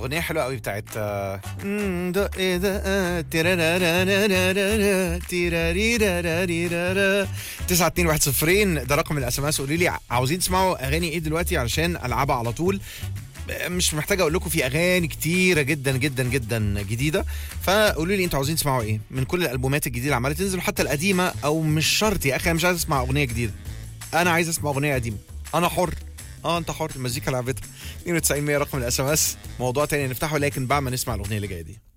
اغنيه حلوه قوي بتاعت آه، مم، دق دق تيرارارارارارا، تيراريراراريرارا. 921 ده رقم الاس ام اس قولوا لي عاوزين تسمعوا اغاني ايه دلوقتي علشان العبها على طول مش محتاج اقول لكم في اغاني كتيره جدا جدا جدا جديده فقولوا لي انتوا عاوزين تسمعوا ايه من كل الالبومات الجديده اللي عماله تنزل حتى القديمه او مش شرط يا اخي انا مش عايز اسمع اغنيه جديده انا عايز اسمع اغنيه قديمه انا حر اه انت حر المزيكا لعبتها 92 100 رقم الاس ام اس موضوع تاني نفتحه لكن بعد ما نسمع الاغنيه اللي جايه دي